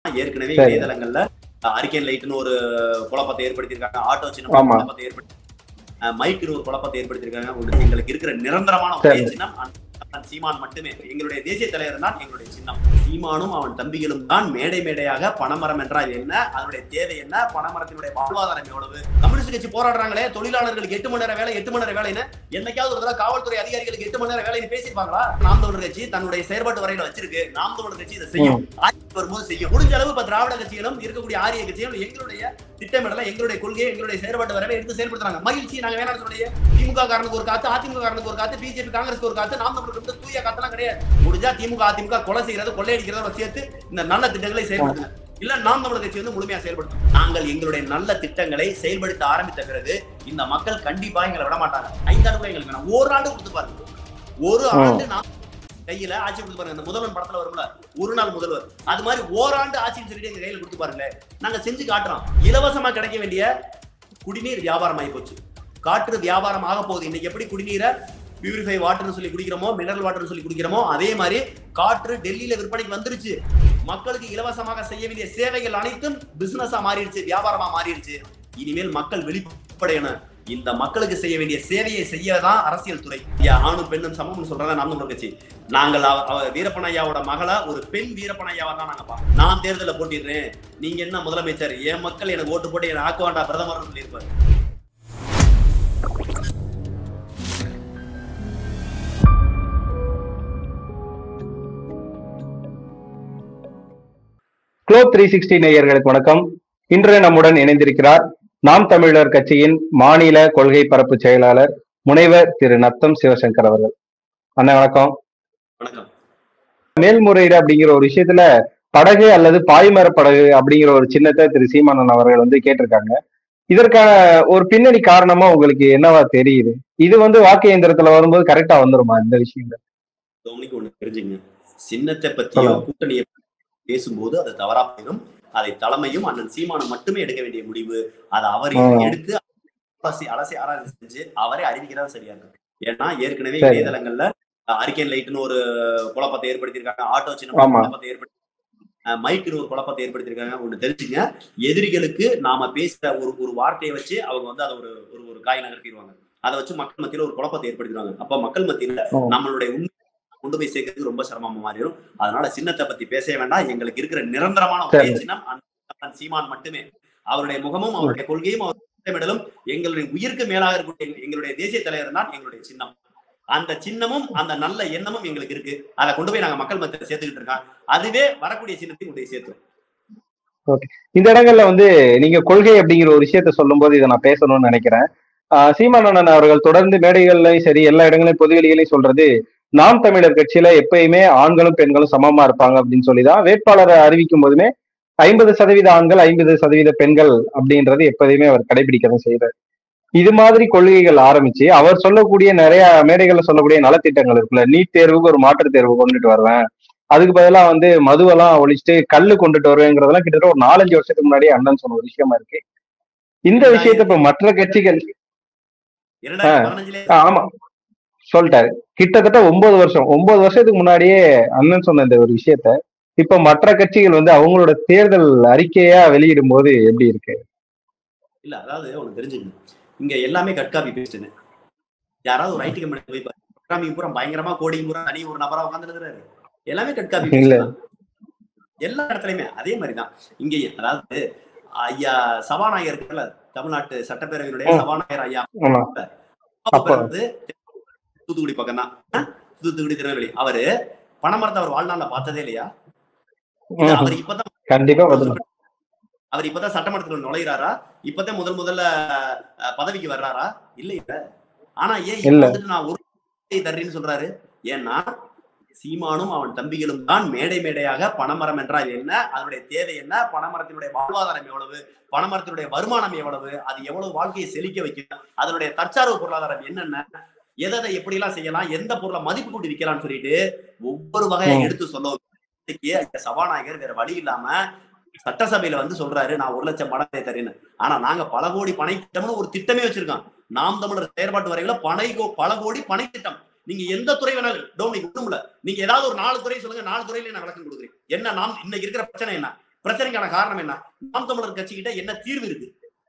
ஏற்கனவே சரி. இணையதளங்கள்ல அரிக்கன் லைட்னு ஒரு குழப்பத்தை ஏற்படுத்தியிருக்காங்க ஆட்டோ சின்னம் ஆமா. குழப்பத்தை ஏற்படுத்தி அஹ், மைக்குன்னு ஒரு குழப்பத்தை ஏற்படுத்தியிருக்காங்க ஒண்ணு எங்களுக்கு இருக்கிற நிரந்தரமான ஒரே சரி. சின்னம் அண்ணன் சீமான் மட்டுமே எங்களுடைய தேசிய தலைவர் தான் எங்களுடைய சின்னம் சீமானும் அவன் தம்பிகளும் தான் மேடை மேடையாக பணமரம் என்றால் என்ன அதனுடைய தேவை என்ன பணமரத்தினுடைய வாழ்வாதாரம் எவ்வளவு கம்யூனிஸ்ட் கட்சி போராடுறாங்களே தொழிலாளர்களுக்கு எட்டு மணி நேரம் வேலை எட்டு மணி நேரம் வேலைன்னு என்னைக்காவது ஒரு தடவை காவல்துறை அதிகாரிகளுக்கு எட்டு மணி நேரம் வேலைன்னு பேசியிருப்பாங்களா நாம் தமிழர் கட்சி தன்னுடைய செயற்பாட்டு வரையில வச்சிருக்கு நாம் தமிழர் கட்சி இதை செய்யும் ஆட்சிக்கு வரும்போது செய்யும் முடிஞ்ச அளவு இப்ப திராவிட கட்சிகளும் இருக்கக்கூடிய ஆரிய கட்சிகளும் எங்களுடைய திட்டமிடல எங்களுடைய கொள்கையை எங்களுடைய செயற்பாட்டு வரைவை எடுத்து செயல்படுத்துறாங்க மகிழ்ச்சி நாங்க வேணாம்னு சொல்லி திமுக காரனுக்கு ஒரு காத்து அதிமுக காரனுக்கு ஒரு காத்து பிஜேபி காங்கிரஸ்க்கு ஒரு காத்து நாம் தமிழருக்கு வந்து தூய காத்தெல்லாம் கிடையாது முடிஞ்சா திமுக அதிமுக கொலை செய்யறது கொள்ளையடிக்கிறத சேர்த்து இந்த நல்ல திட்டங்களை செயல்படுத்துங்க இல்ல நாம் தமிழர் கட்சி வந்து முழுமையா செயல்படுத்தும் நாங்கள் எங்களுடைய நல்ல திட்டங்களை செயல்படுத்த ஆரம்பித்த பிறகு இந்த மக்கள் கண்டிப்பா எங்களை விட மாட்டாங்க ஐந்தாண்டு கூட எங்களுக்கு வேணாம் ஒரு ஆண்டு கொடுத்து பாருங்க ஒரு ம். ஆண்டு நாம் கையில ஆட்சி கொடுத்து பாருங்க இந்த முதல்வன் படத்துல வரும்ல ஒரு நாள் முதல்வர் அது மாதிரி ஓராண்டு ஆட்சின்னு சொல்லிட்டு எங்க கையில கொடுத்து பாருங்களேன் நாங்க செஞ்சு காட்டுறோம் இலவசமா கிடைக்க வேண்டிய குடிநீர் வியாபாரம் ஆகி போச்சு காற்று வியாபாரம் ஆக போகுது இன்னைக்கு எப்படி குடிநீரை பியூரிஃபை வாட்டர்னு சொல்லி குடிக்கிறோமோ மினரல் வாட்டர்னு சொல்லி குடிக்கிறோமோ அதே மாதிரி காற்று டெல்லியில விற்பனைக்கு வந்துருச்சு மக்களுக்கு இலவசமாக செய்ய வேண்டிய சேவைகள் அனைத்தும் பிசினஸா மாறிடுச்சு வியாபாரமா மாறிடுச்சு இனிமேல் மக்கள் வெளிப்படையணும் இந்த மக்களுக்கு செய்ய வேண்டிய சேவையை செய்யதான் அரசியல் துறை ஐயா, ஆணும் பெண்ணும் சமம்னு சொல்றதா நாம் தமிழர் கட்சி நாங்கள் அவ- அவ வீரப்பன் ஐயாவோட மகளா ஒரு பெண் வீரப்பன் ஐயாவா தான் நாங்க பார்க்கறோம். நான் தேர்தலில் போட்டிடுறேன் நீங்க என்ன முதலமைச்சர் என் மக்கள் எனக்கு ஓட்டு போட்டு எனக்கு ஆக்க வேண்டாம் பிரதமர்னு சொல்லியிருப்பாரு குளோப் த்ரீ சிக்ஸ்டி நேயர்களுக்கு வணக்கம் இன்று நம்முடன் இணைந்திருக்கிறார் நாம் தமிழர் கட்சியின் மாநில கொள்கை பரப்பு செயலாளர் முனைவர் திரு நத்தம் சிவசங்கர் அவர்கள் அண்ணா வணக்கம் வணக்கம் மேல்முறையீடு அப்படிங்கிற ஒரு விஷயத்துல படகு அல்லது பாய்மர படகு அப்படிங்கிற ஒரு சின்னத்தை திரு சீமானன் அவர்கள் வந்து கேட்டிருக்காங்க இதற்கான ஒரு பின்னணி காரணமா உங்களுக்கு என்னவா தெரியுது இது வந்து வாக்கு இயந்திரத்துல வரும்போது கரெக்டா வந்துருமா இந்த விஷயங்கள் டொமினிக் ஒண்ணு தெரிஞ்சுங்க சின்னத்தை பத்தியோ சொல்லுங்க. கூட்டணியை பத்தியோ பேசும்போது அது தவறா போயிடும் அதை தலைமையும் அண்ணன் சீமானம் மட்டுமே எடுக்க வேண்டிய முடிவு அதை அவர் ம். எடுத்து அலசி அலசி ஆராய்ச்சி செஞ்சு அவரே அறிவிக்கிறதா சரியா இருக்கும் ஏன்னா ஏற்கனவே சரி. இணையதளங்கள்ல அரிக்கன் லைட்னு ஒரு குழப்பத்தை ஏற்படுத்தியிருக்காங்க ஆட்டோ சின்ன ஆமா. குழப்பத்தை ஏற்படுத்தி அஹ் மைக்குன்னு ஒரு குழப்பத்தை ஏற்படுத்தியிருக்காங்க ஒண்ணு தெரிஞ்சுங்க எதிரிகளுக்கு நாம பேசுற ஒரு ஒரு வார்த்தையை வச்சு அவங்க வந்து அதை ஒரு ஒரு ஒரு காய் நகர்த்திடுவாங்க அதை வச்சு மக்கள் மத்தியில ஒரு குழப்பத்தை ஏற்படுத்திடுவாங்க அப்ப மக்கள் மத்தியில ம். நம்மளுடைய உண்மை கொண்டு போய் சேர்க்கறது ரொம்ப சிரமமா மாறிடும் அதனால சின்னத்தை பத்தி பேசவே வேண்டாம் எங்களுக்கு இருக்கிற நிரந்தரமான ஒரே சரி. சின்னம் அண்ணன் சீமான் மட்டுமே அவருடைய முகமும் அவருடைய கொள்கையும் அவர் திட்டமிடலும் எங்களுடைய உயிருக்கு மேலாக இருக்கக்கூடிய எங்க- எங்களுடைய தேசிய தலைவர் தான் எங்களுடைய சின்னம் அந்த சின்னமும் அந்த நல்ல எண்ணமும் எங்களுக்கு இருக்கு அதை கொண்டு போய் நாங்க மக்கள் மத்தியில சேர்த்துக்கிட்டு இருக்கோம் அதுவே வரக்கூடிய சின்னத்தை கொண்டு போய் சேர்த்துரும் இந்த இடங்கள்ல வந்து நீங்க கொள்கை அப்படிங்கிற ஒரு விஷயத்த சொல்லும்போது இதை நான் பேசணும்னு நினைக்கிறேன் ஆஹ் சீமானந்தன் அவர்கள் தொடர்ந்து மேடைகள்லயும் சரி எல்லா இடங்களையும் பொதுவெளிகளையும் சொல்றது நாம் தமிழர் கட்சியில எப்பயுமே ஆண்களும் பெண்களும் சமமா இருப்பாங்க அப்படின்னு சொல்லிதான் வேட்பாளரை அறிவிக்கும் போதுமே ஐம்பது சதவீத ஆண்கள் ஐம்பது சதவீத பெண்கள் அப்படின்றது எப்போதுமே அவர் கடைபிடிக்கதான் செய்யறாரு இது மாதிரி கொள்கைகள் ஆரம்பிச்சு அவர் சொல்லக்கூடிய நிறைய மேடைகள்ல சொல்லக்கூடிய நலத்திட்டங்கள் இருக்குல்ல நீட் தேர்வுக்கு ஒரு மாற்றுத் தேர்வு கொண்டுட்டு வருவேன் அதுக்கு பதிலா வந்து மதுவெல்லாம் ஒழிச்சிட்டு கல்லு கொண்டுட்டு வருவேங்கிறதெல்லாம் கிட்டத்தட்ட ஒரு நாலஞ்சு வருஷத்துக்கு முன்னாடி அண்ணன் சொன்ன ஒரு விஷயமா இருக்கு இந்த விஷயத்த இப்ப மற்ற கட்சிகள் இரண்டாயிரத்தி பதினஞ்சுல ஆ, ஆமா சொல்லிட்டாரு கிட்டத்தட்ட ஒன்பது வருஷம் ஒன்பது வருஷத்துக்கு முன்னாடியே அண்ணன் சொன்ன இந்த ஒரு விஷயத்த இப்ப மற்ற கட்சிகள் வந்து அவங்களோட தேர்தல் அறிக்கையா வெளியிடும் போது எப்படி இருக்கு இல்ல அதாவது உனக்கு தெரிஞ்சுக்கணும் இங்க எல்லாமே கட் காப்பி பேஸ்ட்னு யாராவது ஒரு ஐடி கம்பெனி போய் ப்ரோக்ராமிங் பூரா பயங்கரமா கோடிங் பூரா தனி ஒரு நபரா உட்காந்துருக்காரு எல்லாமே கட் காப்பி இல்ல. எல்லா இடத்துலயுமே அதே மாதிரிதான் இங்கேயும் அதாவது ஐயா சபாநாயகர் இருக்குல்ல தமிழ்நாட்டு சட்டப்பேரவையினுடைய ம். சபாநாயகர் ஐயா ஆமா அப்ப அப்ப- வந்து தூத்துக்குடி பக்கம் தான் தூத்துக்குடி திருநெல்வேலி அவரு பணமரத்தை அவர் வாழ்நாள்ல பார்த்ததே இல்லையா இது ம்ஹும். அவர் இப்பதான் கண்டிப்பா பதில் அவர் இப்பதான் சட்டமன்றத்துல நுழைகிறாரா இப்பதான் முதல் முதல்ல அஹ், பதவிக்கு வர்றாரா இல்ல இல்ல ஆனா ஏன் இப்ப இல்ல. வந்துட்டு நான் ஒரு வார்த்தையை தர்றேன்னு சொல்றாரு ஏன்னா சீமானும் அவன் தம்பிகளும் தான் மேடை மேடையாக பணமரம் என்றால் என்ன அதனுடைய தேவை என்ன பணமரத்தினுடைய வாழ்வாதாரம் எவ்வளவு பணமரத்தினுடைய வருமானம் எவ்வளவு அது எவ்வளவு வாழ்க்கையை செழிக்க வைக்கும் அதனுடைய தற்சார்பு பொருளாதாரம் என்னென்ன எதை எதை எப்படி எல்லாம் செய்யலாம் எந்த பொருளை மதிப்பு கூட்டி விற்கலாம்னு சொல்லிட்டு ஒவ்வொரு வகையை ம். எடுத்து சொல்ல இன்னைக்கு அந்த சபாநாயகர் வேற வழி இல்லாம சட்டசபையில வந்து சொல்றாரு நான் ஒரு லட்சம் பணத்தை தரேன்னு ஆனா நாங்க பல கோடி பணை திட்டம்னு ஒரு திட்டமே வச்சிருக்கோம் நாம் தமிழர் செயற்பாட்டு வரையில பனை கோ- பல கோடி பணை திட்டம் நீங்க எந்த துறை வேணாலும் டோமினிக் ஒண்ணுமில்ல நீங்க ஏதாவது ஒரு நாலு துறை சொல்லுங்க நாலு துறையில நான் விளக்கம் கொடுக்குறேன் என்ன நாம் இன்னைக்கு இருக்கிற பிரச்சனை என்ன பிரச்சனைக்கான காரணம் என்ன நாம் தமிழர் கட்சி கிட்ட என்ன தீர்வு இருக்கு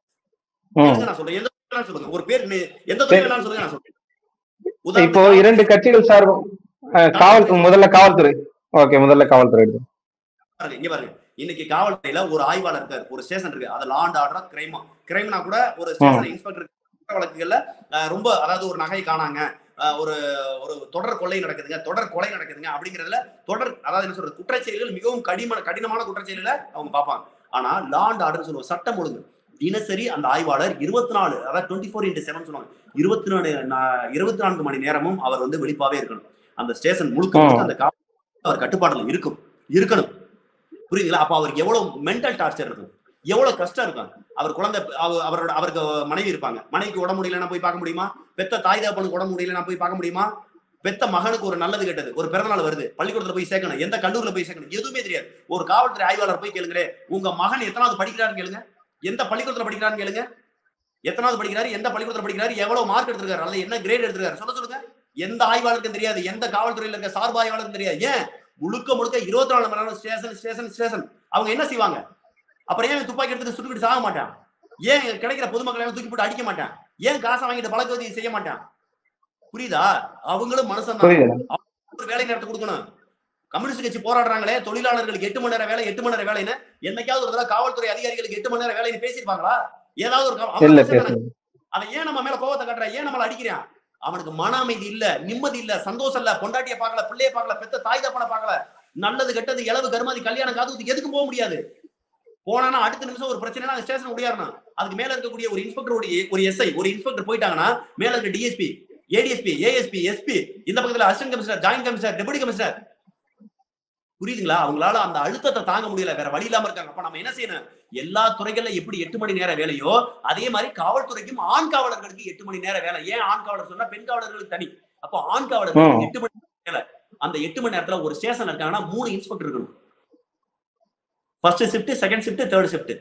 ம். எதுக்கு நான் சொல்றேன் எந்த துறை வேணாலும் சொல்லுங்க ஒரு பேர் நி- எந்த துறை வேணாலும் சொல்லுங்க நான் சொல்றேன் இப்போ உதாரணத்துக்கு இரண்டு கட்சிகள் சார்பும் அஹ், காவல் முதல்ல காவல்துறை ஓகே முதல்ல காவல்துறை எடுத்து. பாருங்க இங்க பாருங்க இன்னைக்கு காவல்துறையில ஒரு ஆய்வாளர் இருக்காரு ஒரு ஸ்டேஷன் இருக்கு அது லாண்ட் ஆர்டர் கிரைமா கிரைம்னா கூட ஒரு ஸ்டேஷன் இன்ஸ்பெக்டர் வழக்குகள்ல அஹ், ரொம்ப அதாவது ஒரு நகை காணாங்க அஹ், ஒரு ஒரு தொடர் கொள்ளை நடக்குதுங்க தொடர் கொலை நடக்குதுங்க அப்படிங்கறதுல தொடர் அதாவது என்ன சொல்றது குற்றச்செயல்கள் மிகவும் கடின கடினமான குற்றச்செயல்களை அவங்க பார்ப்பாங்க ஆனா லாண்ட் ஆர்டர் சொல்லுவோம் சட்டம் ஒழுங்கு தினசரி அந்த ஆய்வாளர் இருபத்தி நாலு அதாவது டுவெண்ட்டி ஃபோர் இன்ட்டு செவன் சொல்லுவாங்க இருபத்தி நாலு இருபத்தி நான்கு மணி நேரமும் அவர் வந்து வெளிப்பாவே இருக்கணும் அந்த ஸ்டேஷன் முழுக்க முழுக்க அந்த காவல் அவர் கட்டுப்பாடுல இருக்கும் இருக்கணும் புரியுதுங்களா அப்ப அவருக்கு எவ்வளவு மென்டல் டார்ச்சர் இருக்கும் எவ்வளவு கஷ்டம் இருக்கும் அவர் குழந்தை அவ- அவரோட அவருக்கு மனைவி இருப்பாங்க மனைவிக்கு உடம்பு முடியலன்னா போய் பார்க்க முடியுமா பெத்த தாய் தகப்பனுக்கு உடம்பு முடியலன்னா போய் பார்க்க முடியுமா பெத்த மகனுக்கு ஒரு நல்லது கெட்டது ஒரு பிறந்தநாள் வருது பள்ளிக்கூடத்துல போய் சேர்க்கணும் எந்த கல்லூரில போய் சேர்க்கணும் எதுவுமே தெரியாது ஒரு காவல்துறை ஆய்வாளர் போய் கேளுங்களே உங்க மகன் எத்தனாவது படிக்கிறாருன்னு கேளுங்க எந்த பள்ளிக்கூடத்துல படிக்கிறாருன்னு கேளுங்க எத்தனாவது படிக்கிறாரு எந்த பள்ளிக்கூடத்துல படிக்கிறாரு எவ்வளவு மார்க் எடுத்திருக்காரு அல்ல என்ன கிரேட் எடுத்திருக்காரு சொல்ல சொல்லுங்க எந்த ஆய்வாளருக்கும் தெரியாது எந்த காவல்துறையில இருக்க சார்பு ஆய்வாளருக்கும் தெரியாது ஏன் முழுக்க முழுக்க இருபத்தி நாலு மணி நேரம் ஸ்டேஷன் ஸ்டேஷன் ஸ்டேஷன் அவங்க என்ன செய்வாங்க அப்புறம் ஏன் துப்பாக்கி எடுத்துட்டு சுட்டுக்கிட்டு சாக மாட்டான் ஏன் கிடைக்கிற பொதுமக்களை எல்லாம் தூக்கி போட்டு அடிக்க மாட்டான் ஏன் காசை வாங்கிட்டு பழக்கவதி செய்ய மாட்டான் புரியுதா அவங்களும் மனுஷன் தான் புரியுது ஒரு வேலை நேரத்தை கொடுக்கணும் கம்யூனிஸ்ட் கட்சி போராடுறாங்களே தொழிலாளர்களுக்கு எட்டு மணி நேரம் வேலை எட்டு மணி நேரம் வேலைன்னு என்னைக்காவது ஒரு தடவை காவல்துறை அதிகாரிகளுக்கு எட்டு மணி நேரம் வேலைன்னு பேசியிருப்பாங்களா ஏதாவது ஒரு கா- அவன் இல்ல பேசுறான். பேசுங்க அவன் ஏன் நம்ம மேல கோவத்தை காட்டுறான் ஏன் நம்மள அடிக்கிறான் அவனுக்கு மன அமைதி இல்ல நிம்மதி இல்ல சந்தோஷம் இல்ல பொண்டாட்டிய பார்க்கல பிள்ளைய பார்க்கல பெத்த தாய் தப்பனை பார்க்கல நல்லது கெட்டது இளவு கருமாதி கல்யாணம் காது குத்து எதுக்கும் போக முடியாது போனானா அடுத்த நிமிஷம் ஒரு பிரச்சனை அந்த ஸ்டேஷன் முடியாருனா அதுக்கு மேல இருக்கக்கூடிய ஒரு இன்ஸ்பெக்டர் ஒரு எஸ்ஐ ஒரு இன்ஸ்பெக்டர் போயிட்டாங்கன்னா மேல இருக்க டிஎஸ்பி ஏடிஎஸ்பி ஏஎஸ்பி எஸ்பி இந்த பக்கத்துல assistant commissioner joint commissioner deputy commissioner புரியுதுங்களா அவங்களால அந்த அழுத்தத்தை தாங்க முடியல வேற வழி இல்லாம இருக்காங்க அப்ப நம்ம என்ன செய்யணும் எல்லா துறைகள்ல எப்படி எட்டு மணி நேரம் வேலையோ அதே மாதிரி காவல்துறைக்கும் ஆண் காவலர்களுக்கு எட்டு மணி நேரம் வேலை ஏன் ஆண் காவலர் சொன்னா பெண் காவலர்களுக்கு தனி அப்போ ஆண் காவலர்களுக்கு ம். எட்டு மணி நேரம் வேலை அந்த எட்டு மணி நேரத்துல ஒரு ஸ்டேஷன் இருக்காங்கன்னா மூணு இன்ஸ்பெக்டர் இருக்கணும் first shift second shift third shift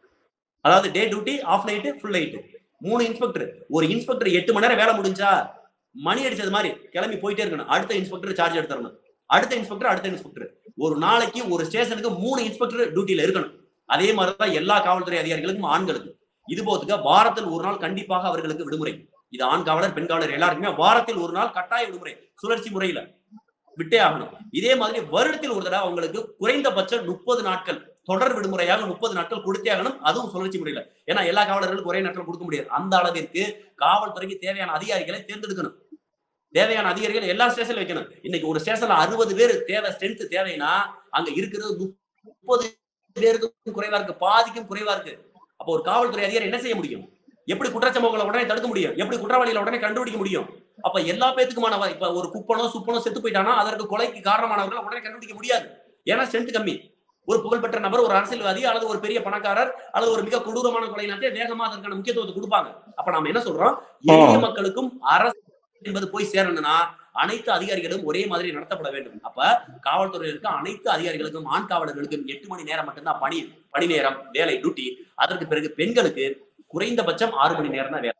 அதாவது day duty off night full night மூணு இன்ஸ்பெக்டர் ஒரு இன்ஸ்பெக்டர் எட்டு மணி நேரம் வேலை முடிஞ்சா மணி அடிச்சது மாதிரி கிளம்பி போயிட்டே இருக்கணும் அடுத்த இன்ஸ்பெக்டர் சார்ஜ் எடுத்துறணும் அடுத்த இன்ஸ்பெக்டர் அடுத்த இன்ஸ்பெக்டர் ஒரு நாளைக்கு ஒரு ஸ்டேஷனுக்கு மூணு இன்ஸ்பெக்டர் டியூட்டில இருக்கணும் அதே மாதிரிதான் எல்லா காவல்துறை அதிகாரிகளுக்கும் ஆண்களுக்கு இது போதுக்க வாரத்தில் ஒரு நாள் கண்டிப்பாக அவர்களுக்கு விடுமுறை இது ஆண் காவலர் பெண் காவலர் எல்லாருக்குமே வாரத்தில் ஒரு நாள் கட்டாய விடுமுறை சுழற்சி முறையில விட்டே ஆகணும் இதே மாதிரி வருடத்தில் ஒரு தடவை அவங்களுக்கு குறைந்தபட்சம் முப்பது நாட்கள் தொடர் விடுமுறையாக முப்பது நாட்கள் கொடுத்தே ஆகணும் அதுவும் சுழற்சி முறையில ஏன்னா எல்லா காவலர்களுக்கும் ஒரே நாட்கள் கொடுக்க முடியாது அந்த அளவிற்கு காவல்துறைக்கு தேவையான அதிகாரிகளை தேர்ந்தெடுக்கணும் தேவையான அதிகாரிகள் எல்லா ஸ்டேஷன்ல வைக்கணும் இன்னைக்கு ஒரு ஸ்டேஷன்ல அறுபது பேர் தேவை ஸ்ட்ரென்த் தேவைன்னா அங்க இருக்கிறது முப்பது பேருக்கும் குறைவா இருக்கு பாதிக்கும் குறைவா இருக்கு அப்போ ஒரு காவல்துறை அதிகாரி என்ன செய்ய முடியும் எப்படி குற்றச்சம்பவங்களை உடனே தடுக்க முடியும் எப்படி குற்றவாளிகளை உடனே கண்டுபிடிக்க முடியும் அப்ப எல்லா பேத்துக்குமான வ- இப்ப ஒரு குப்பனோ சுப்பனோ செத்து போயிட்டானா அதற்கு கொலைக்கு காரணமானவர்களை உடனே கண்டுபிடிக்க முடியாது ஏன்னா ஸ்ட்ரென்த் கம்மி ஒரு புகழ்பெற்ற நபர் ஒரு அரசியல்வாதி அல்லது ஒரு பெரிய பணக்காரர் அல்லது ஒரு மிக கொடூரமான கொலைநாட்டே வேகமா அதற்கான முக்கியத்துவத்தை கொடுப்பாங்க அப்ப நாம என்ன சொல்றோம் எளிய மக்களுக்கும் அரசு என்பது போய் சேரணும்னா அனைத்து அதிகாரிகளும் ஒரே மாதிரி நடத்தப்பட வேண்டும் அப்ப காவல்துறையில் இருக்க அனைத்து அதிகாரிகளுக்கும் ஆண் காவலர்களுக்கும் எட்டு மணி நேரம் மட்டும்தான் பணி பணி நேரம் வேலை டியூட்டி அதற்கு பிறகு பெண்களுக்கு குறைந்தபட்சம் ஆறு மணி நேரம் தான் வேலை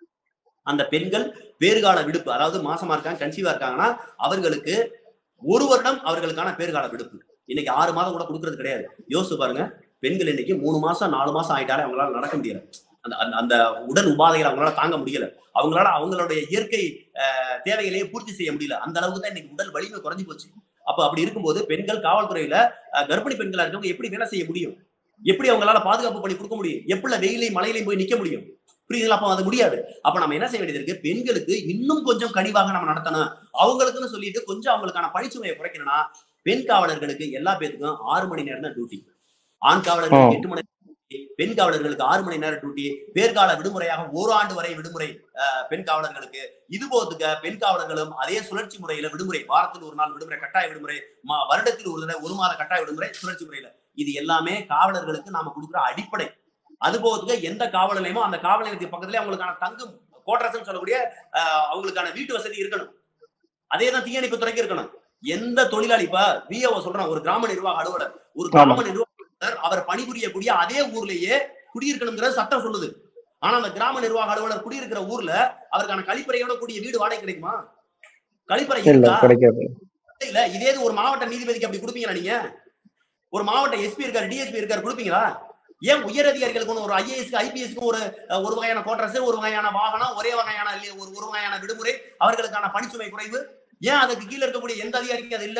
அந்த பெண்கள் பேறுகால விடுப்பு அதாவது மாசமா இருக்காங்க கன்சீவா இருக்காங்கன்னா அவர்களுக்கு ஒரு வருடம் அவர்களுக்கான பேறுகால விடுப்பு இன்னைக்கு ஆறு மாதம் கூட கொடுக்கறது கிடையாது யோசிச்சு பாருங்க பெண்கள் இன்னைக்கு மூணு மாசம் நாலு மாசம் ஆயிட்டாலே அவங்களால நடக்க முடியல அந்த அந்த- அந்த உடல் உபாதைகளை அவங்களால தாங்க முடியல அவங்களால அவங்களுடைய இயற்கை அஹ், தேவைகளையே பூர்த்தி செய்ய முடியல அந்த அளவுக்கு தான் இன்னைக்கு உடல் வலிமை குறைஞ்சு போச்சு அப்ப அப்படி இருக்கும்போது பெண்கள் காவல்துறையில அஹ், கர்ப்பிணி பெண்களா இருக்கவங்க எப்படி வேலை செய்ய முடியும் எப்படி அவங்களால பாதுகாப்பு பண்ணி கொடுக்க முடியும் எப்படி வெயிலையும் மழையிலையும் போய் நிக்க முடியும் புரியுதுங்களா அப்ப அது முடியாது அப்ப நம்ம என்ன செய்ய வேண்டியது இருக்கு பெண்களுக்கு இன்னும் கொஞ்சம் கனிவாக நம்ம நடத்தணும் அவங்களுக்குன்னு சொல்லிட்டு கொஞ்சம் அவங்களுக்கான பணிச்சுமையை குறைக்கணும்னா பெண் காவலர்களுக்கு எல்லா பேத்துக்கும் ஆறு மணி நேரம் தான் டியூட்டி ஆண் காவலர்களுக்கு எட்டு மணி நேரம் duty, பெண் காவலர்களுக்கு ஆறு மணி நேரம் டியூட்டி பேர்கால விடுமுறையாக ஒரு ஆண்டு வரை விடுமுறை அஹ், பெண் காவலர்களுக்கு இது போதுக்க பெண் காவலர்களும் அதே சுழற்சி முறையில விடுமுறை வாரத்தில் ஒரு நாள் விடுமுறை கட்டாய விடுமுறை மா- வருடத்தில் ஒரு தடவை ஒரு மாத கட்டாய விடுமுறை சுழற்சி முறையில இது எல்லாமே காவலர்களுக்கு நாம கொடுக்குற அடிப்படை அது போதுக்க எந்த காவல் நிலையமோ அந்த காவல் நிலையத்துக்கு பக்கத்துல அவங்களுக்கான தங்கும் கோட்ரஸ் சொல்லக்கூடிய அஹ், அவங்களுக்கான வீட்டு வசதி இருக்கணும் அதே தான் தீயணைப்பு துறைக்கு இருக்கணும் எந்த தொழிலாளி இப்ப விஓ சொல்றேன் ஒரு கிராம நிர்வாக அலுவலர் ஒரு கிராம நிர்வாக அலுவலர் அவர் பணிபுரியக்கூடிய அதே ஊர்லயே குடியிருக்கணுங்கிறது சட்டம் சொல்லுது ஆனா அந்த கிராம நிர்வாக அலுவலர் குடியிருக்கிற ஊர்ல அவருக்கான கழிப்பறையோட கூடிய வீடு வாடகை கிடைக்குமா கழிப்பறை இல்ல இருக்கா கிடைக்காது இல்ல இதே இது ஒரு மாவட்ட நீதிபதிக்கு அப்படி கொடுப்பீங்களா நீங்க ஒரு மாவட்ட எஸ்பி இருக்காரு டிஎஸ்பி இருக்காரு கொடுப்பீங்களா ஏன் உயர் அதிகாரிகளுக்கு ஒரு ஐஏஎஸ்க்கு ஐபிஎஸ்க்கு ஒரு அஹ், ஒரு வகையான கோட்ரஸ் ஒரு வகையான வாகனம் ஒரே வகையான இல்ல- ஒரு ஒரு வகையான விடுமுறை அவர்களுக்கான பணிச்சுமை குறைவு ஏன் அதுக்கு கீழே இருக்கக்கூடிய எந்த அதிகாரிக்கும் அது இல்ல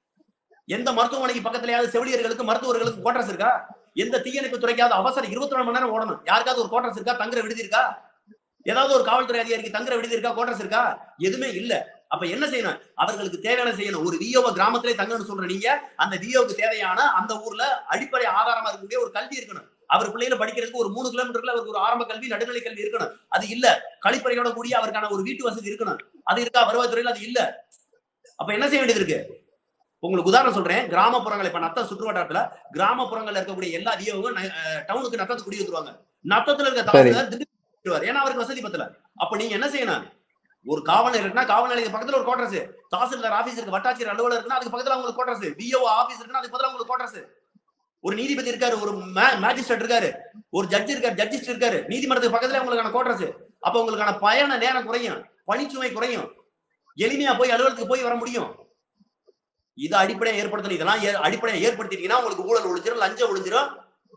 எந்த மருத்துவமனைக்கு பக்கத்துலயாவது செவிலியர்களுக்கு மருத்துவர்களுக்கு கோட்ரஸ் இருக்கா எந்த தீயணைப்பு துறைக்காவது அவசரம் இருபத்தி நாலு மணி நேரம் ஓடணும் யாருக்காவது ஒரு கோட்ரஸ் இருக்கா தங்குற விடுதி இருக்கா ஏதாவது ஒரு காவல்துறை அதிகாரிக்கு தங்குற விடுதி இருக்கா கோட்ரஸ் இருக்கா எதுவுமே இல்ல அப்ப என்ன செய்யணும் அவர்களுக்கு தேவையான செய்யணும் ஒரு விஓவை கிராமத்திலே தங்கணும்னு சொல்ற நீங்க அந்த விஓவுக்கு தேவையான அந்த ஊர்ல அடிப்படை ஆதாரமா இருக்கக்கூடிய ஒரு கல்வி இருக்கணும் அவர் பிள்ளைகளை படிக்கிறதுக்கு ஒரு மூணு கிலோமீட்டர்ல அவருக்கு ஒரு ஆரம்ப கல்வி நடுநிலை கல்வி இருக்கணும் அது இல்ல கழிப்பறையோட கூடிய அவருக்கான ஒரு வீட்டு வசதி இருக்கணும் அது இருக்கா வருவாய்த்துறையில அது இல்ல அப்ப என்ன செய்ய வேண்டியது இருக்கு உங்களுக்கு உதாரணம் சொல்றேன் கிராமப்புறங்கள் இப்ப நத்த சுற்று வட்டாரத்துல கிராமப்புறங்கள்ல இருக்கக்கூடிய எல்லா விஓவும் டவுனுக்கு நத்தத்தை குடி வந்துருவாங்க நத்தத்துல இருக்க சரி. தாசில்தார் திண்டுக்கல் போயிடுவார். ஏன்னா அவருக்கு வசதி பத்தல அப்ப நீங்க என்ன செய்யணும் ஒரு காவல் நிலையம்னா காவல் நிலையத்துக்கு பக்கத்துல ஒரு கோட்ரஸ் தாசில்தார் ஆபீஸ் இருக்கு வட்டாட்சியர் அலுவலர் இருக்குன்னா அதுக்கு பக்கத்துல உங்களுக்கு கோட்ரஸ் விஓ ஆபீஸ் இருக்குன்னா அதுக்கு பக்கத்துல உங்களுக்கு கோட்ரஸ் ஒரு நீதிபதி இருக்காரு ஒரு மேஜிஸ்ட்ரேட் இருக்காரு ஒரு ஜட்ஜ் இருக்காரு ஜட்ஜிஸ்ட் இருக்காரு நீதிமன்றத்துக்கு பக்கத்துல உங்களுக்கான கோட்ரஸ் அப்ப உங்களுக்கான பயண நேரம் குறையும் பணிச்சுமை குறையும் எளிமையா போய் அலுவலகத்துக்கு போய் வர முடியும் இது அடிப்படையா ஏற்படுத்தணும் இதெல்லாம் ஏ- அடிப்படையா ஏற்படுத்திட்டீங்கன்னா உங்களுக்கு ஊழல் ஒழிஞ்சிரும் லஞ்சம் ஒழிஞ்சிரும்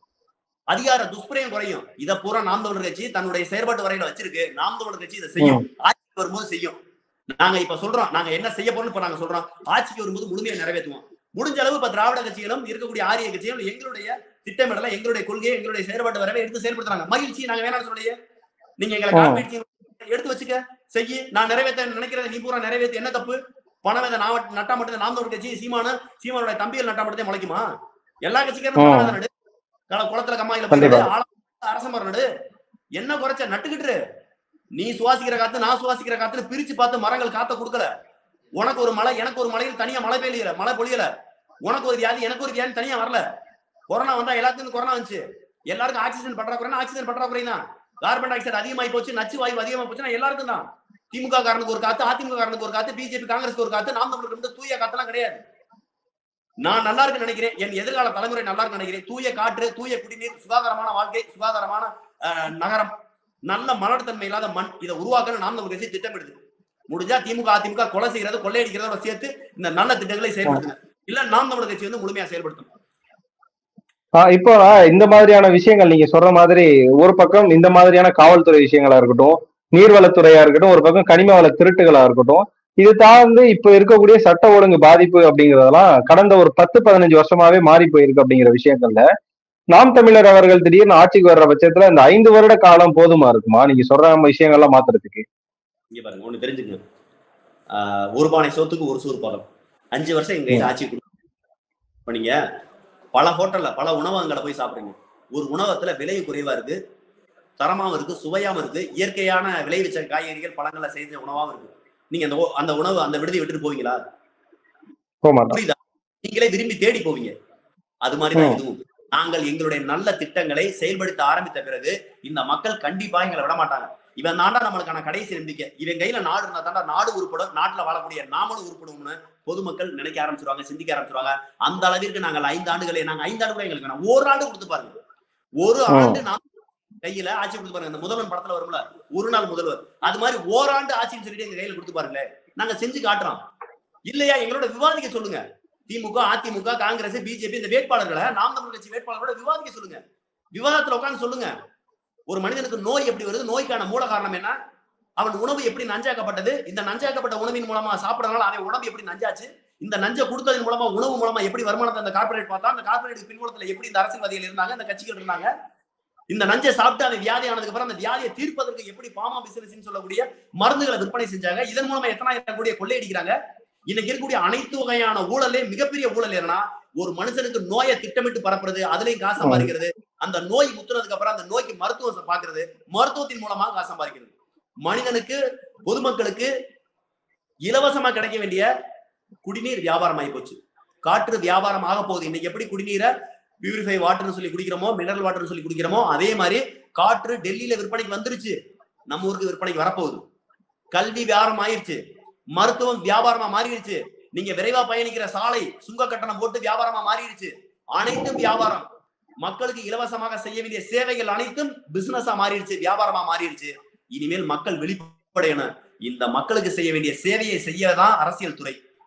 அதிகார துஷ்பிரயம் குறையும் இத பூரா நாம் தமிழர் கட்சி தன்னுடைய செயற்பாட்டு வரையில வச்சிருக்கு நாம் தமிழர் கட்சி இதை செய்யும் ஆட்சிக்கு வரும்போது செய்யும் நாங்க இப்ப சொல்றோம் நாங்க என்ன செய்ய போறோம்னு இப்ப நாங்க சொல்றோம் ஆட்சிக்கு வரும்போது முழுமையா நிறைவேற்றுவோம் முடிஞ்ச அளவு இப்ப திராவிட கட்சிகளும் இருக்கக்கூடிய ஆரிய கட்சிகளும் எங்களுடைய திட்டமிடல எங்களுடைய கொள்கையை எங்களுடைய செயல்பாட்டு வரவை எடுத்து செயல்படுத்துறாங்க மகிழ்ச்சி நாங்க வேணாம்னு சொல்லையே நீங்க எங்களை ஆ. காப்பீடு எடுத்து வச்சுக்க செய்யி நான் நிறைவேற்ற நினைக்கிறத நீ பூரா நிறைவேற்ற என்ன தப்பு பணம் இதை நான் நட்டா மட்டும் நாம் தமிழ் கட்சி சீமானு சீமானுடைய தம்பிகள் நட்டா மட்டும் முளைக்குமா எல்லா கட்சிக்காரும் ஆ. பணம் வேணும் நடு கள- குளத்துல கம்மாயில போய் கண்டிப்பா. நடு, ஆழ- அரச மரம் நடு என்ன குறைச்ச நட்டுக்கிட்டு இரு. நீ சுவாசிக்கிற காத்து நான் சுவாசிக்கிற காத்துன்னு பிரிச்சு பார்த்து மரங்கள் காத்த கொடுக்கல உனக்கு ஒரு மலை எனக்கு ஒரு மலையில் தனியா மழை பெய்யல மழை பொழியல உனக்கு ஒரு வியாதி எனக்கு ஒரு வியாதி தனியா வரல கொரோனா வந்தா எல்லாத்துக்கும் கொரோனா வந்துச்சு எல்லாருக்கும் ஆக்சிஜன் பற்றாக்குறை ஆக்சிஜன் பற்றாக்குறை தான் கார்பன் டை ஆக்சைடு அதிகமாகி போச்சு நச்சு வாயு அதிகமா போச்சுன்னா எல்லாருக்கும் தான் திமுக காரனுக்கு ஒரு காத்து அதிமுக காரனுக்கு ஒரு காத்து பிஜேபி காங்கிரஸ்க்கு ஒரு காத்து நாம் தமிழருக்கு வந்து தூய காத்தெல்லாம் கிடையாது நான் நல்லா இருக்குன்னு நினைக்கிறேன் என் எதிர்கால தலைமுறை நல்லா இருக்குன்னு நினைக்கிறேன் தூய காற்று தூய குடிநீர் சுகாதாரமான வாழ்க்கை சுகாதாரமான அஹ், நகரம் நல்ல மலர்த்தன்மை இல்லாத மண் இதை உருவாக்கணும் நாம் தமிழ் கட்சி திட்டமிடுது முடிஞ்சா திமுக அதிமுக கொலை செய்யறது கொள்ளையடிக்கிறதோட சேர்த்து இந்த நல்ல திட்டங்களை செயல்படுத்துங்க இல்ல நாம் தமிழர் கட்சி வந்து முழுமையா செயல்படுத்தணும் ஆஹ் இப்போ இந்த மாதிரியான விஷயங்கள் நீங்க சொல்ற மாதிரி ஒரு பக்கம் இந்த மாதிரியான காவல்துறை விஷயங்களா இருக்கட்டும் நீர்வளத்துறையா இருக்கட்டும் ஒரு பக்கம் கனிம வள திருட்டுகளா இருக்கட்டும் இது தாழ்ந்து இப்ப இருக்கக்கூடிய சட்ட ஒழுங்கு பாதிப்பு அப்படிங்கறதெல்லாம் கடந்த ஒரு பத்து பதினஞ்சு வருஷமாவே மாறி போயிருக்கு அப்படிங்கிற விஷயங்கள்ல நாம் தமிழர் அவர்கள் திடீர்னு ஆட்சிக்கு வர்ற பட்சத்துல இந்த ஐந்து வருட காலம் போதுமா இருக்குமா நீங்க சொல்ற விஷயங்கள்லாம் மாத்துறதுக்கு இங்க பாருங்க ஒண்ணு தெரிஞ்சுக்கணும் ஆஹ் ஒரு பானை சோத்துக்கு ஒரு சோறு பதம் அஞ்சு வருஷம் எங்க கையில ஆட்சி கொடுக்கும் இப்ப நீங்க பல ஹோட்டல்ல பல உணவகங்களை போய் சாப்பிடுங்க ஒரு உணவகத்துல விலை குறைவா இருக்கு தரமாவும் இருக்கு சுவையாவும் இருக்கு இயற்கையான விளைவிச்ச காய்கறிகள் பழங்களை செஞ்ச உணவாவும் இருக்கு நீங்க அந்த ஓ- அந்த உணவு அந்த விடுதி விட்டுட்டு போவீங்களா போக மாட்டோம் நீங்களே விரும்பி தேடி போவீங்க அது மாதிரிதான் ம். இதுவும் நாங்கள் எங்களுடைய நல்ல திட்டங்களை செயல்படுத்த ஆரம்பித்த பிறகு இந்த மக்கள் கண்டிப்பா எங்களை விட மாட்டாங்க இவன் தாண்டா நம்மளுக்கான கடைசி நம்பிக்கை இவன் கையில நாடு இருந்தா தாண்டா நாடு உருப்படும் நாட்டுல வாழக்கூடிய நாமளும் உருப்படும்னு பொதுமக்கள் நினைக்க ஆரம்பிச்சிருவாங்க சிந்திக்க ஆரம்பிச்சிருவாங்க அந்த அளவிற்கு நாங்கள் ஐந்து ஆண்டுகளே நாங்க ஐந்து ஆண்டுகளே எங்களுக்கு வேணாம் ஒரு ஆண்டு கொடுத்து பாருங்க ஒரு ம். ஆண்டு நாம் கையில ஆட்சி கொடுத்து பாருங்க இந்த முதல்வன் படத்துல வரும்ல ஒரு நாள் முதல்வர் அது மாதிரி ஓராண்டு ஆட்சின்னு சொல்லிட்டு எங்க கையில கொடுத்து பாருங்களேன் நாங்க செஞ்சு காட்டுறோம் இல்லையா எங்களோட விவாதிக்க சொல்லுங்க திமுக அதிமுக காங்கிரஸ் பிஜேபி இந்த வேட்பாளர்களை நாம் தமிழ் கட்சி வேட்பாளர்களோட விவாதிக்க சொல்லுங்க விவாதத்துல உட்கார்ந்து சொல்லுங்க ஒரு மனிதனுக்கு நோய் எப்படி வருது நோய்க்கான மூல காரணம் என்ன அவன் உணவு எப்படி நஞ்சாக்கப்பட்டது இந்த நஞ்சாக்கப்பட்ட உணவின் மூலமா சாப்பிடறதுனால அவன் உணவு எப்படி நஞ்சாச்சு இந்த நஞ்சை கொடுத்ததன் மூலமா உணவு மூலமா எப்படி வருமானத்தை அந்த கார்பரேட் பார்த்தா அந்த கார்பரேட் பின்புலத்துல எப்படி இந்த அரசியல்வாதிகள் இருந்தாங்க இந்த கட்சிகள் இருந்தாங்க இந்த நஞ்சை சாப்பிட்டு அவன் வியாதி ஆனதுக்கு அப்புறம் அந்த வியாதியை தீர்ப்பதற்கு எப்படி பாமா பிசினஸ் சொல்லக்கூடிய மருந்துகளை விற்பனை செஞ்சாங்க இதன் மூலமா எத்தனாயிரம் கோடியை கொள்ளையடிக்கிறாங்க இன்னைக்கு இருக்கக்கூடிய அனைத்து வகையான ஊழலே மிகப்பெரிய ஊழல் என்னன்னா ஒரு மனுஷனுக்கு நோயை திட்டமிட்டு பரப்புறது அதுலயும் காசு சம்பாதிக்கிறது அந்த நோய் முத்துனதுக்கு அப்புறம் அந்த நோய்க்கு மருத்துவம் பாக்குறது மருத்துவத்தின் மூலமா காசு சம்பாதிக்கிறது மனிதனுக்கு பொதுமக்களுக்கு இலவசமா கிடைக்க வேண்டிய குடிநீர் வியாபாரம் ஆகி போச்சு காற்று வியாபாரம் ஆக போகுது இன்னைக்கு எப்படி குடிநீரை பியூரிஃபை வாட்டர்னு சொல்லி குடிக்கிறோமோ மினரல் வாட்டர்னு சொல்லி குடிக்கிறோமோ அதே மாதிரி காற்று டெல்லியில விற்பனைக்கு வந்துருச்சு நம்ம ஊருக்கு விற்பனைக்கு வரப்போகுது கல்வி வியாபாரம் ஆயிருச்சு மருத்துவம் வியாபாரமா மாறிடுச்சு நீங்க விரைவா பயணிக்கிற சாலை சுங்க கட்டணம் போட்டு வியாபாரமா மாறிடுச்சு அனைத்தும் வியாபாரம் மக்களுக்கு இலவசமாக செய்ய வேண்டிய சேவைகள் அனைத்தும் பிசினஸா மாறிடுச்சு வியாபாரமா மாறிடுச்சு இனிமேல் மக்கள் வெளிப்படையணும் இந்த மக்களுக்கு செய்ய வேண்டிய சேவையை செய்யதான் அரசியல் துறை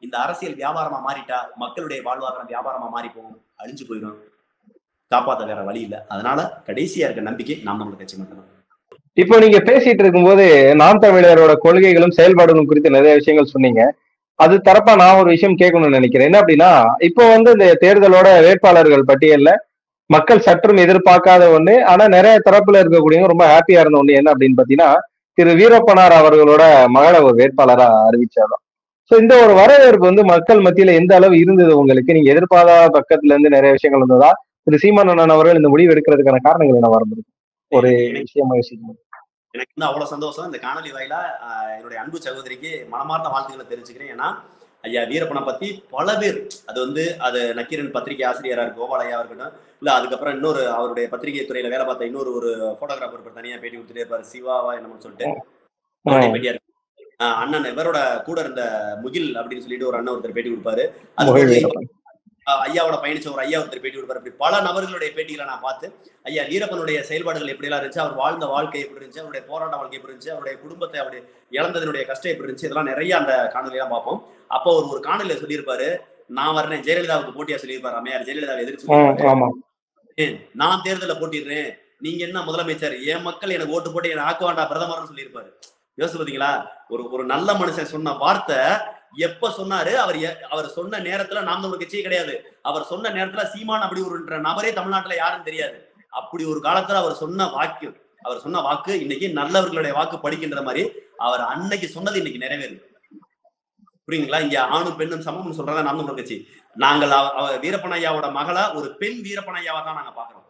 இந்த அரசியல் வியாபாரமா மாறிட்டா மக்களுடைய வாழ்வாதாரம் வியாபாரமா மாறி போகும் அழிஞ்சு போயிடும் காப்பாத்த வேற வழி இல்லை அதனால கடைசியா இருக்க நம்பிக்கை நாம் தமிழர் கட்சி மட்டும்தான் இப்போ நீங்க பேசிட்டு இருக்கும்போது நாம் தமிழரோட கொள்கைகளும் செயல்பாடுகளும் குறித்து நிறைய விஷயங்கள் சொன்னீங்க அது தரப்பா நான் ஒரு விஷயம் கேட்கணும்னு நினைக்கிறேன் என்ன அப்படின்னா இப்போ வந்து இந்த தேர்தலோட வேட்பாளர்கள் பட்டியல்ல மக்கள் சற்றும் எதிர்பார்க்காத ஒண்ணு ஆனா நிறைய தரப்புல இருக்கக்கூடியவங்க ரொம்ப ஹாப்பியா இருந்த ஒண்ணு என்ன அப்படின்னு பாத்தீங்கன்னா திரு வீரப்பனார் அவர்களோட மகளை ஒரு வேட்பாளரா அறிவிச்சாலும் சோ இந்த ஒரு வரவேற்பு வந்து மக்கள் மத்தியில எந்த அளவு இருந்தது உங்களுக்கு நீங்க எதிர்பாராத பக்கத்துல இருந்து நிறைய விஷயங்கள் வந்ததா திரு சீமானந்தன் அவர்கள் இந்த முடிவு எடுக்கிறதுக்கான காரணங்கள் என்ன வரது ஒரு விஷயமா யோசிக்கணும் எனக்கு வந்து அவ்வளவு சந்தோஷம் இந்த காணொலி வாயிலா ஆஹ், என்னுடைய அன்பு சகோதரிக்கு மனமார்ந்த வாழ்த்துக்களை தெரிஞ்சுக்கிறேன் ஏன்னா ஐயா வீரப்பனை பத்தி பல பேர் அது வந்து அது நக்கீரன் பத்திரிகை ஆசிரியரா இருக்கு கோபால் ஐயா இருக்கட்டும் இல்ல அதுக்கப்புறம் இன்னொரு அவருடைய பத்திரிகை துறையில வேலை பார்த்த இன்னொரு ஒரு போட்டோகிராஃபர் இருப்பார் தனியா பேட்டி கொடுத்துட்டே இருப்பாரு சிவாவா என்னமோ சொல்லிட்டு அவருடைய பேட்டியா இருக்கு ஆஹ், அண்ணன் இவரோட கூட இருந்த முகில் அப்படின்னு சொல்லிட்டு ஒரு அண்ணன் ஒருத்தர் பேட்டி கொடுப்பாரு அது முகில் போக வீரப்பன். ஆஹ் ஐயாவோட பயணிச்ச ஒரு ஐயா ஒருத்தர் பேட்டி கொடுப்பாரு அப்படி பல நபர்களுடைய பேட்டிகளை நான் பார்த்து ஐயா வீரப்பனுடைய செயல்பாடுகள் எப்படிலாம் இருந்துச்சு அவர் வாழ்ந்த வாழ்க்கை எப்படி இருந்துச்சு அவருடைய போராட்ட வாழ்க்கை எப்படி இருந்துச்சு அவருடைய குடும்பத்தை அவருடைய இழந்ததனுடைய கஷ்டம் எப்படி இருந்துச்சு இதெல்லாம் நிறைய அந்த காணொலியெல்லாம் பார்ப்போம் அப்போ ஒரு ஒரு காணொலியில சொல்லியிருப்பாரு நான் வரேன் ஜெயலலிதாவுக்கு போட்டியா சொல்லியிருப்பாரு அம்மையார் ஜெயலலிதாவை எதிர்த்து ம், சொல்லியிருப்பாரு ஆமா "ஏன், நான் தேர்தலில் போட்டிடுறேன் நீங்க என்ன முதலமைச்சர் என் மக்கள் எனக்கு ஓட்டு போட்டு என்ன ஆக்க வேண்டாம் பிரதமர்னு சொல்லியிருப்பாரு யோசிச்சு பாத்தீங்களா ஒரு ஒரு நல்ல மனுஷன் சொன்ன வார்த்தை எப்ப சொன்னாரு அவர் எ- அவர் சொன்ன நேரத்துல நாம் தமிழ் கட்சியே கிடையாது அவர் சொன்ன நேரத்துல சீமான் அப்படி ஒரு நபரே தமிழ்நாட்டுல யாரும் தெரியாது அப்படி ஒரு காலத்துல அவர் சொன்ன வாக்கு அவர் சொன்ன வாக்கு இன்னைக்கு நல்லவர்களுடைய வாக்கு படிக்கின்ற மாதிரி அவர் அன்னைக்கு சொன்னது இன்னைக்கு நிறைவேறுது புரியுங்களா இங்க ஆணும் பெண்ணும் சமம்னு சொல்றதா நாம் தமிழர் கட்சி நாங்கள் அவ- அவ வீரப்பன் ஐயாவோட மகளா ஒரு பெண் வீரப்பன் ஐயாவை தான் நாங்க பாக்குறோம்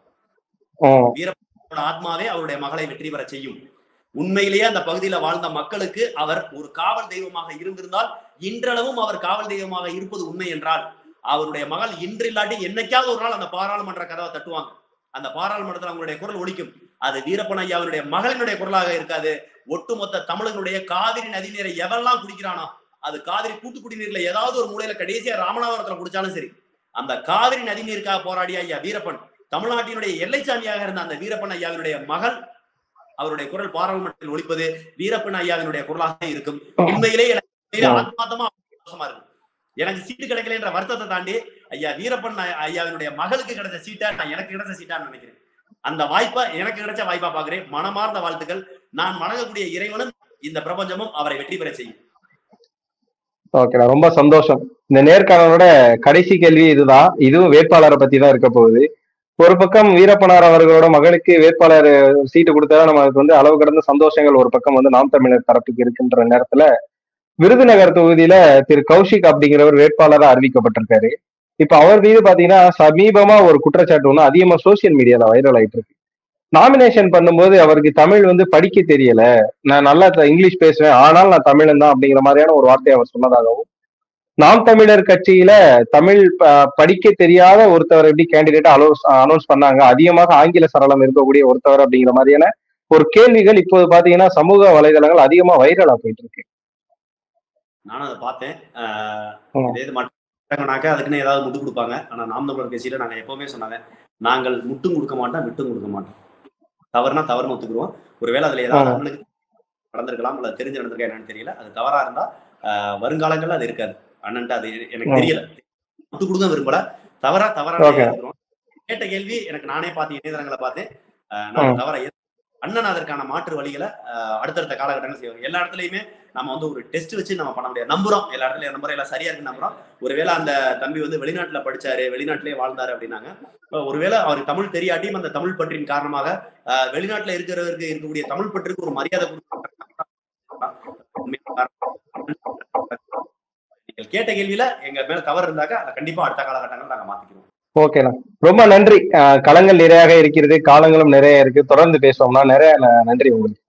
ம், அவரோட ஆத்மாவே அவருடைய மகளை வெற்றி பெற செய்யும் உண்மையிலேயே அந்த பகுதியில வாழ்ந்த மக்களுக்கு அவர் ஒரு காவல் தெய்வமாக இருந்திருந்தால் இன்றளவும் அவர் காவல் தெய்வமாக இருப்பது உண்மை என்றால் அவருடைய மகள் இன்றில்லாட்டி என்னைக்காவது ஒரு நாள் அந்த பாராளுமன்ற கதவை தட்டுவாங்க அந்த பாராளுமன்றத்தில் அவங்களுடைய குரல் ஒலிக்கும் அது வீரப்பன் ஐயாவினுடைய மகளினுடைய குரலாக இருக்காது ஒட்டுமொத்த தமிழர்களுடைய காவிரி நதி நீரை எவெல்லாம் குடிக்கிறானோ அது காவிரி கூட்டு குடிநீர்ல ஏதாவது ஒரு மூலையில கடைசியா ராமநாதபுரத்துல குடிச்சாலும் சரி அந்த காவிரி நதி நீருக்காக போராடிய ஐயா வீரப்பன் தமிழ்நாட்டினுடைய எல்லைச்சாமியாக இருந்த அந்த வீரப்பன் ஐயாவினுடைய மகள் அவருடைய குரல் பாராளுமன்றத்தில் ஒலிப்பது வீரப்பன் ஐயாவினுடைய குரலாக இருக்கும் உண்மையிலே எனக்கு உண்மையிலே ஆத்மார்த்தமா சந்தோஷமா இருக்கும் எனக்கு சீட்டு கிடைக்கலன்ற வருத்தத்தை தாண்டி ஐயா வீரப்பன் ஐ- ஐயாவினுடைய மகளுக்கு கிடைச்ச சீட்டா நான் எனக்கு கிடைச்ச சீட்டான்னு நினைக்கிறேன் அந்த வாய்ப்பை எனக்கு கிடைச்ச வாய்ப்பா பாக்குறேன் மனமார்ந்த வாழ்த்துக்கள் நான் வணங்கக்கூடிய இறைவனும் இந்த பிரபஞ்சமும் அவரை வெற்றி பெற செய்யும் ஓகேடா ரொம்ப சந்தோஷம் இந்த நேர்காணலோட கடைசி கேள்வி இதுதான் இதுவும் வேட்பாளரை பத்தி தான் இருக்க போகுது ஒரு பக்கம் வீரப்பனார் அவர்களோட மகளுக்கு வேட்பாளர் சீட்டு கொடுத்தா நமக்கு வந்து அளவு கடந்த சந்தோஷங்கள் ஒரு பக்கம் வந்து நாம் தமிழர் தரப்புக்கு இருக்கின்ற நேரத்துல விருதுநகர் தொகுதியில திரு கௌஷிக் அப்படிங்கிறவர் வேட்பாளரா அறிவிக்கப்பட்டிருக்காரு இப்ப அவர் மீது பாத்தீங்கன்னா சமீபமா ஒரு குற்றச்சாட்டு ஒண்ணு அதிகமா சோசியல் மீடியால வைரல் ஆயிட்டு இருக்கு நாமினேஷன் பண்ணும்போது அவருக்கு தமிழ் வந்து படிக்க தெரியல நான் நல்லா த- இங்கிலீஷ் பேசுவேன் ஆனால் நான் தமிழன் தான் அப்படிங்கிற மாதிரியான ஒரு வார்த்தையை அவர் சொன்னதாகவும் நாம் தமிழர் கட்சியில தமிழ் ப- படிக்க தெரியாத ஒருத்தவர் எப்படி கேண்டிடேட்டா அலோஸ் அனௌன்ஸ் பண்ணாங்க அதிகமாக ஆங்கில சரளம் இருக்கக்கூடிய ஒருத்தவர் அப்படிங்கிற மாதிரியான ஒரு கேள்விகள் இப்போது பாத்தீங்கன்னா சமூக வலைதளங்கள் அதிகமா வைரலா போயிட்டு இருக்கு நானும் அதை பார்த்தேன் ஆஹ் ம். இதே இது மாட்டாங்கனாக்கா அதுக்குன்னு ஏதாவது முட்டு கொடுப்பாங்க ஆனா நாம் தமிழர் கட்சியில நாங்க எப்பவுமே சொன்னாங்க நாங்கள் முட்டும் கொடுக்க மாட்டோம் விட்டும் கொடுக்க மாட்டோம் தவறுனா தவறுன்னு ஒத்துக்குருவோம் ஒருவேளை அதுல ஏதாவது ம். நம்மளுக்கு நடந்திருக்கலாம் இல்ல தெரிஞ்சு நடந்திருக்கா என்னன்னு தெரியல அது தவறா இருந்தா ஆஹ் வருங்காலங்கள்ல அது இருக்காது அண்ணன்ட்ட அது எனக்கு ம். தெரியல முட்டு கொடுக்க விரும்பல தவறா தவறா Okay. கேட்ட கேள்வி எனக்கு நானே பார்த்து இணையதளங்களை பார்த்தேன் ஆஹ் நான் ம். தவற ஏத்து- அண்ணன் அதற்கான மாற்று வழிகளை ஆஹ் அடுத்தடுத்த காலகட்டங்கள் செய்வாங்க எல்லா இடத்துலயுமே நம்ம வந்து ஒரு டெஸ்ட் வச்சு நம்ம பண்ண முடியாது நம்புறோம் எல்லா இடத்துலயும் நம்புறோம் எல்லாம் சரியா இருக்கு நம்புறோம் ஒருவேளை அந்த தம்பி வந்து வெளிநாட்டுல படிச்சாரு வெளிநாட்டிலே வாழ்ந்தாரு அப்படின்னாங்க இப்ப ஒருவேளை அவருக்கு தமிழ் தெரியாட்டியும் அந்த தமிழ் பற்றின் காரணமாக ஆஹ் வெளிநாட்டுல இருக்கிறவருக்கு இருக்கக்கூடிய தமிழ் பற்றுக்கு ஒரு மரியாதை கொடுத்து நீங்கள் கேட்ட கேள்வியில எங்க மேல தவறு இருந்தாக்க அதை கண்டிப்பா அடுத்த காலகட்டங்கள் நாங்க மாத்திக்கிறோம் ஓகேண்ணா ரொம்ப நன்றி அஹ் களங்கள் நிறையாக இருக்கிறது காலங்களும் நிறைய இருக்கு தொடர்ந்து பேசுவோம்னா நிறைய ந- நன்றி உங்களுக்கு